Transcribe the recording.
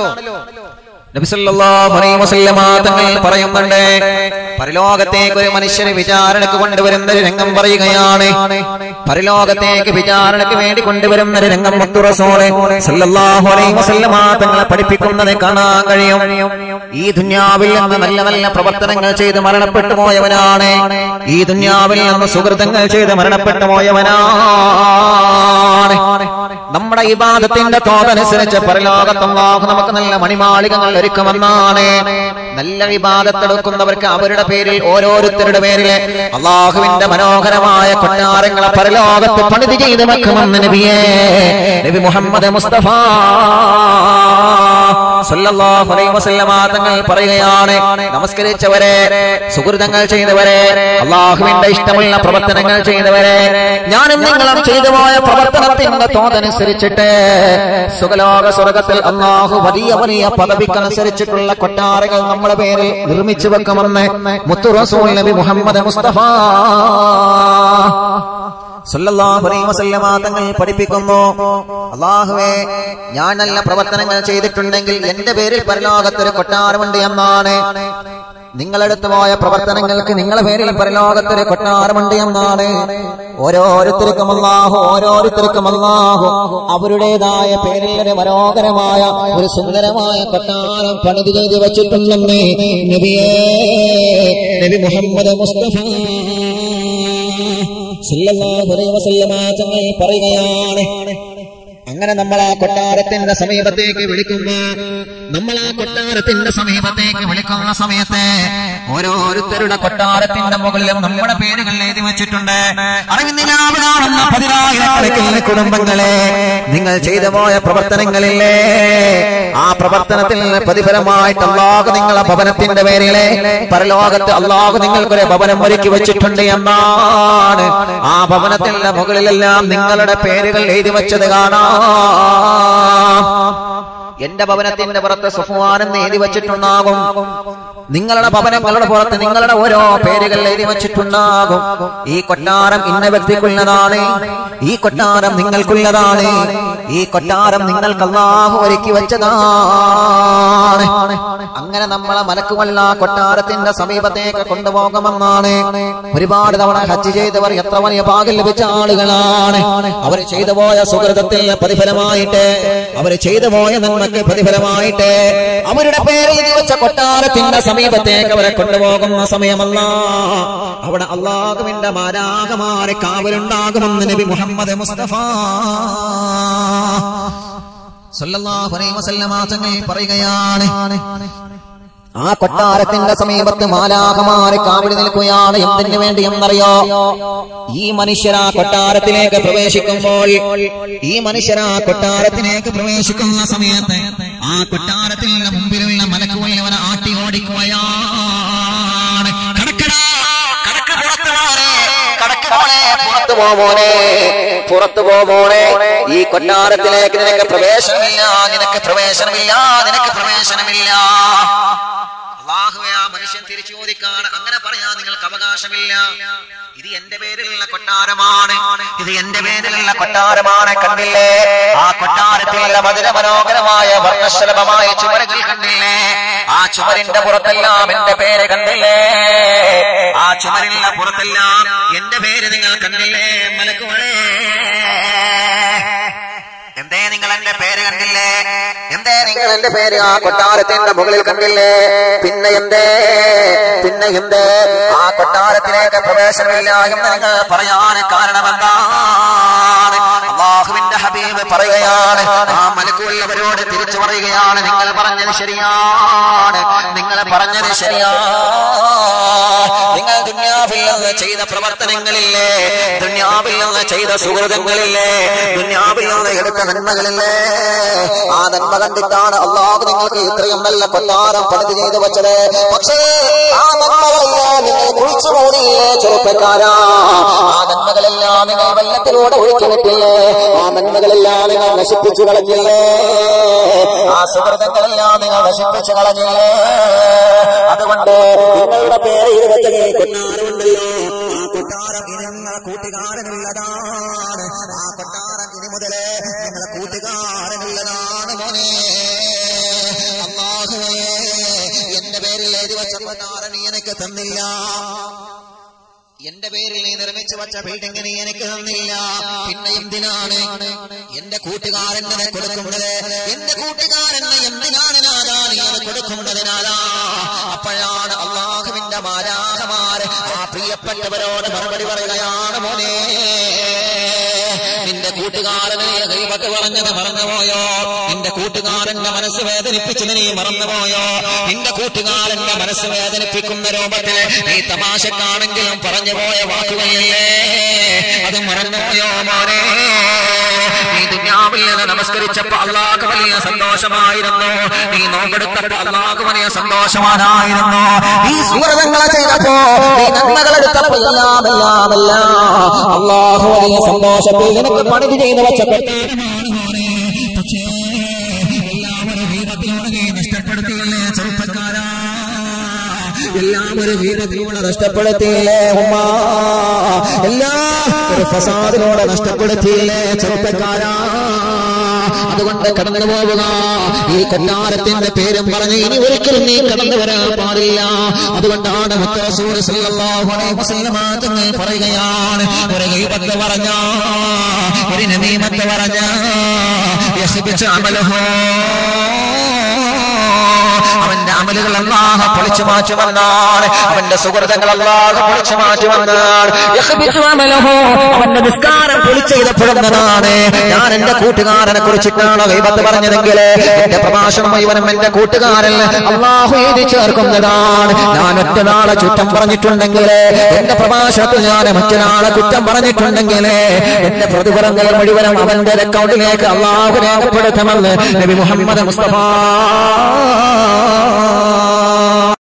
നബി സല്ലല്ലാഹു അലൈഹി വസല്ലമ തങ്ങൾ പറയുന്നുണ്ട് പരലോകത്തേക്ക് ഒരു മനുഷ്യനെ വിചാരണക്ക് കൊണ്ടുവരുന്ന ഒരു രംഗം പറയുകയാണ് പരലോകത്തേക്ക് വിചാരണക്ക് വേണ്ടി കൊണ്ടുവരുന്ന ഒരു രംഗം മുത്തു റസൂല് സല്ലല്ലാഹു അലൈഹി വസല്ലമ തങ്ങളെ പഠിപ്പിക്കുന്നത് കാണാൻ കഴിയും ഈ ദുന്യാവിൽ നിന്ന് നല്ല നല്ല പ്രവർത്തനങ്ങൾ ചെയ്ത് മരണപ്പെട്ടു പോയവനാണ് ഈ ദുന്യാവിൽ നിന്ന് സുഹൃതങ്ങൾ ചെയ്ത് മരണപ്പെട്ടു പോയവനാണ് നമ്മുടെ ഇബാദത്തിന്റെ തോതനുസരിച്ച് പരലോകത്ത് അല്ലാഹു നമുക്ക് നല്ല മണിമാളികകൾ ഒരുക്കുമെന്നാണ് നല്ല ഇബാദത്തെടുക്കുന്നവർക്ക് അവരുടെ പേരിൽ ഓരോരുത്തരുടെ പേരിൽ അള്ളാഹുവിന്റെ മനോഹരമായ കൊട്ടാരങ്ങളെ പരലോകത്ത് പണിത് ചെയ്ത് വെക്കുമെന്ന് നബിയേ നബി മുഹമ്മദ് മുസ്തഫ സല്ലല്ലാഹു അലൈഹി വസല്ലമ തങ്ങൾ പറയുകയാണ് നമസ്കരിച്ചവരെ സുഹൃതങ്ങൾ ചെയ്തവരെ അള്ളാഹുവിന്റെ ഇഷ്ടമുള്ള പ്രവർത്തനങ്ങൾ ചെയ്തവരെ ഞാനും നിങ്ങളും ചെയ്തു പോയ പ്രവർത്തനത്തിന്റെ തോതനുസരിച്ചിട്ട് സുഖലോക സ്വർഗത്തിൽ അള്ളാഹു വലിയ വലിയ പദവിക്കനുസരിച്ചിട്ടുള്ള കൊട്ടാരങ്ങൾ നമ്മുടെ പേരിൽ നിർമ്മിച്ചു വെക്കുമെന്ന് മുത്തു റസൂൽ നബി മുഹമ്മദ് മുസ്തഫ സല്ലല്ലാഹു അലൈഹി വസല്ലമ തങ്ങൾ പഠിപ്പിക്കുന്നു അള്ളാഹുവേ ഞാൻ നല്ല പ്രവർത്തനങ്ങൾ ചെയ്തിട്ടുണ്ടെങ്കിൽ എന്റെ പേരിൽ പരലോകത്തൊരു കൊട്ടാരമുണ്ട് എന്നാണ് നിങ്ങളെടുത്തു പോയ പ്രവർത്തനങ്ങൾക്ക് നിങ്ങളെ പേരിൽ പരലോകത്തൊരു കൊട്ടാരമുണ്ട് എന്നാണ് ഓരോരുത്തർക്കും അല്ലാഹു ഓരോരുത്തർക്കും അല്ലാഹു അവരുടേതായ പേരിൽ ഒരു മനോഹരമായ ഒരു സുന്ദരമായ കൊട്ടാരം പണിത് ചെയ്ത് വെച്ചിട്ടുണ്ടെന്ന് നബിയേ നബി മുഹമ്മദ് മുസ്തഫ സല്ലല്ലാഹു അലൈഹി വസല്ലമ തങ്ങൾ പറയുകയാണ് അങ്ങനെ നമ്മൾ ആ കൊട്ടാരത്തിന്റെ സമീപത്തേക്ക് വിളിക്കുമ്പോ നമ്മൾ ആ കൊട്ടാരത്തിന്റെ സമീപത്തേക്ക് വിളിക്കുന്ന സമയത്ത് ഓരോരുത്തരുടെ കൊട്ടാരത്തിന്റെ മുകളിലും നമ്മുടെ പേരുകൾ എഴുതി വെച്ചിട്ടുണ്ട് അറിവിന്ദിനാവ് കാണുന്ന പതിനായിരക്കണക്കിന് കുടുംബങ്ങളെ നിങ്ങൾ ചെയ്തു പോയ പ്രവർത്തനങ്ങളില്ലേ ആ പ്രവർത്തനത്തിൽ പ്രതിഫലമായിട്ട് അള്ളാഹു നിങ്ങളെ ഭവനത്തിന്റെ പേരിലെ പരലോകത്ത് അള്ളാഹു നിങ്ങൾക്കൊരു ഭവനം ഒരുക്കി വെച്ചിട്ടുണ്ട് എന്നാണ് ആ ഭവനത്തിന്റെ മുകളിലെല്ലാം നിങ്ങളുടെ പേരുകൾ എഴുതി വെച്ചത് കാണാം എന്റെ ഭവനത്തിന്റെ പുറത്ത് സുഫുവാനെന്ന് എഴുതി വെച്ചിട്ടുണ്ടാകും നിങ്ങളുടെ ഭവനങ്ങളുടെ പുറത്ത് നിങ്ങളുടെ ഓരോ പേരുകൾ എഴുതി വെച്ചിട്ടുണ്ടാകും ഈ കൊട്ടാരം ഇന്ന വ്യക്തിക്കുള്ളതാണ് ഈ കൊട്ടാരം നിങ്ങൾക്കുള്ളതാണ് ഈ കൊട്ടാരം നിങ്ങൾക്ക് അള്ളാഹു ഒരുക്കി വെച്ചതാണ് അങ്ങനെ നമ്മളെ മലക്കുമല്ല കൊട്ടാരത്തിന്റെ സമീപത്തേക്ക് കൊണ്ടുപോകുമെന്നാണ് ഒരുപാട് തവണ ഹജ്ജ് ചെയ്തവർ എത്ര വലിയ ഭാഗ്യം ലഭിച്ച ആളുകളാണ് അവർ ചെയ്തു പോയ സുഹൃതത്തിൽ പ്രതിഫലമായിട്ട് അവർ ചെയ്തു പോയ നന്മക്ക് പ്രതിഫലമായിട്ട് അവരുടെ പേര് എഴുതി വെച്ച കൊട്ടാരത്തിന്റെ സമീപത്തേക്ക് അവരെ കൊണ്ടുപോകുന്ന സമയമല്ല അവിടെ അള്ളാഹുവിന്റെ മാരാകമാരെ കാവലുണ്ടാകുമെന്ന് നബി മുഹമ്മദ് മുസ്തഫ സല്ലല്ലാഹു അലൈഹി വസല്ലമ തങ്ങൾ പറയുകയാണ് ആ കൊട്ടാരത്തിന്റെ സമീപത്ത് മാലാകമാരെ കാവടി നിൽക്കുകയാണ് എന്തിനു വേണ്ടി എന്നറിയോ ഈ മനുഷ്യർ ആ കൊട്ടാരത്തിലേക്ക് പ്രവേശിക്കുമ്പോൾ ഈ മനുഷ്യർ ആ കൊട്ടാരത്തിലേക്ക് പ്രവേശിക്കുന്ന സമയത്ത് ആ കൊട്ടാരത്തിന്റെ മുമ്പിലുള്ള മലക്കുവല്ലവനെ ആട്ടി ഓടിക്കുകയാണ് കടക്കടാ കടക്ക് പുറത്ത് പോരെ കടക്ക് പോണേ പുറത്തു പോമോനെ പുറത്തു പോമോനെ ഈ കൊട്ടാരത്തിലേക്ക് നിനക്ക് പ്രവേശനമില്ല നിനക്ക് പ്രവേശനമില്ല നിനക്ക് പ്രവേശനമില്ല അള്ളാഹുവെ ആ മനുഷ്യൻ തിരിച്ചു ചോദിക്കാണ് അങ്ങനെ പറയാൻ നിങ്ങൾക്ക് അവകാശമില്ല ഇത് എന്റെ പേരിലുള്ള കൊട്ടാരമാണ് ഇത് എന്റെ പേരിലുള്ള കൊട്ടാരമാണ് കണ്ടില്ലേ ആ കൊട്ടാരത്തിലുള്ള മധുര മനോഹരമായ വർണ്ണശലഭമായ ചുമരുകൾ കണ്ടില്ലേ ആ ചുമരിന്റെ പുറത്തെല്ലാം എന്റെ പേര് കണ്ടില്ലേ ആ ചുമരിന്റെ പുറത്തെല്ലാം എന്റെ പേര് നിങ്ങൾ കണ്ടില്ലേ മലക്കുമളേ എന്തേ നിങ്ങൾ എന്റെ പേര് കണ്ടില്ലേ എന്തേ നിങ്ങൾ എന്റെ പേര് ആ കൊട്ടാരത്തിന്റെ മുകളിൽ കണ്ടില്ലേ പിന്നെ എന്തേ പിന്നെ എന്തേ ആ കൊട്ടാരത്തിലേക്ക് പ്രവേശനമില്ല എന്ന് നിങ്ങൾ പറയാൻ കാരണമെന്താണ് അള്ളാഹുവിന്റെ ഹബീബ് പറയുകയാണ് ആ മലക്കുള്ളവരോട് തിരിച്ചു പറയുകയാണ് നിങ്ങൾ പറഞ്ഞത് ശരിയാണ് നിങ്ങൾ പറഞ്ഞത് ശരിയാണ് നിങ്ങൾ ദുന്യാവിൽ നിന്ന് ചെയ്ത പ്രവർത്തനങ്ങളില്ലേ ദുന്യാവിൽ നിന്ന് ചെയ്ത സുഹൃതങ്ങളില്ലേ ദുന്യാവിൽ നിന്ന് എടുത്ത നന്മകളില്ലേ ആ നന്മ കണ്ടിട്ടാണ് അള്ളാഹു നിങ്ങൾക്ക് ഇത്രയും നല്ല കൊട്ടാരം പണിത് ചെയ്തു വെച്ചത് പക്ഷേ ആ നന്മകളെല്ലാം നിങ്ങൾ കുഴിച്ചു മൂടിയില്ലേ ചെറുപ്പക്കാരാ ആ നന്മകളെല്ലാം നിങ്ങൾ വെള്ളത്തിലൂടെ ഒഴുക്കി വിട്ടില്ലേ ആ നന്മകളെല്ലാം നിങ്ങൾ നശിപ്പിച്ചു കളഞ്ഞില്ലേ ആ സുഹൃതങ്ങളെല്ലാം നിങ്ങൾ നശിപ്പിച്ചു കളഞ്ഞില്ലേ അതുകൊണ്ട് നിങ്ങളുടെ പേര് ഇത് വെച്ചത് കൊട്ടാരമുണ്ടല്ലോ ആ കൊട്ടാരം ഇനി നിങ്ങളെ കൂട്ടുകാരനുള്ളതാണ് ആ കൊട്ടാരം ഇനി മുതലേ നിങ്ങളെ കൂട്ടുകാരനുള്ളതാണ് മോനെ പതിവതാറ് നീ എനിക്ക് തന്നില്ല എന്റെ പേരിൽ നീ നിർമ്മിച്ചു വച്ച ബിൽഡിംഗ് നീ എനിക്ക് തന്നില്ല പിന്നെ എന്തിനാണ് എന്റെ കൂട്ടുകാരനെ കൊടുക്കുന്നത് എന്റെ കൂട്ടുകാരനെ എന്തിനാണ് നാദാ നീ അത് കൊടുക്കുന്നതിനാലാ അപ്പോഴാണ് അള്ളാഹുവിന്റെ മാരാഹമാര് ആ പ്രിയപ്പെട്ടവരോട് മറുപടി പറയുകയാണ് മോനെ നിന്റെ കൂട്ടുകാരനെ ദൈവത്ത് പറഞ്ഞത് മറന്നുപോയോ നിന്റെ കൂട്ടുകാരന്റെ മനസ്സ് വേദനിപ്പിച്ചത് നീ മറന്നുപോയോ നിന്റെ കൂട്ടുകാരന്റെ മനസ്സ് വേദനിപ്പിക്കുന്ന രൂപത്തിൽ നീ തമാശക്കാണെങ്കിലും പറഞ്ഞു പോയ വാക്കുകളല്ലേ അത് മറന്നുപോയോ മോനെ നീ ദുഞ്ഞാവിൽ നിന്ന് നമസ്കരിച്ചപ്പോ അള്ളാഹ് വലിയ സന്തോഷമായിരുന്നു നീ നോമ്പെടുത്തപ്പോ അള്ളാഹ് വലിയ സന്തോഷവാനായിരുന്നു നീ സുഹൃതങ്ങളെ ചെയ്തപ്പോ നീ നന്മകളെടുത്തപ്പോ എല്ലാം എല്ലാം എല്ലാം അള്ളാഹു വലിയ സന്തോഷത്തിൽ നിനക്ക് പണിത് ചെയ്ത് വെച്ച പ്രത്യേകമാണ് മോനെ പക്ഷേ എല്ലാവരും വീരത്തിലൂടെ നീ നഷ്ടപ്പെടുത്തിയില്ലേ ചെറുപ്പക്കാരാ എല്ലാവരും വീരത്തിലൂടെ നഷ്ടപ്പെടുത്തിയില്ലേ ഉമ്മ എല്ലാ ഒരു ഫസാദിലൂടെ നഷ്ടപ്പെടുത്തിയില്ലേ ചെറുപ്പക്കാരാ അതുകൊണ്ട് കടന്നു പോവുക ഈ കൊട്ടാരത്തിന്റെ പേരും പറഞ്ഞ് ഇനി ഒരിക്കലും നീ കടന്നു വരാൻ പാടില്ല അതുകൊണ്ടാണ് മുത്തറസൂൽ സല്ലല്ലാഹു അലൈഹി വസല്ലമ തങ്ങൾ പറയുകയാണ് ഒരു ഗൈബത്ത് പറഞ്ഞ ഒരു നമീമത്ത് പറഞ്ഞ യഹ്ബിച്ചു അമലഹോ അവന്റെ അമലുകൾ അല്ലാഹ് പൊളിച്ചു മാറ്റുമെന്നാണ് അവന്റെ സുഹൃതങ്ങൾ അല്ലാഹ് പൊളിച്ചു മാറ്റുമെന്നാണ് യഹ്ബിച്ചു അമലഹു അവന്റെ നിസ്കാരം പൊളിച്ചെഴുതപ്പെടുന്നതാണ് ഞാൻ എന്റെ കൂട്ടുകാരനെ കുറിച്ചിട്ടാണ് ഗൈബത്ത് പറഞ്ഞതെങ്കിൽ എന്റെ പ്രഭാഷണം മുഴുവനും എന്റെ കൂട്ടുകാരൻ അള്ളാഹു എഴുതി ചേർക്കുന്നതാണ് ഞാൻ ഒറ്റനാളെ ചുറ്റം പറഞ്ഞിട്ടുണ്ടെങ്കിൽ എന്റെ പ്രഭാഷണത്തിൽ ഞാൻ മറ്റൊരാളെ കുറ്റം പറഞ്ഞിട്ടുണ്ടെങ്കിൽ എന്റെ പ്രതിഫലങ്ങൾ മുഴുവനും അവന്റെ അക്കൗണ്ടിലേക്ക് അള്ളാഹു രേഖപ്പെടുത്തുമെന്ന് നബി മുഹമ്മദ് മുസ്തഫ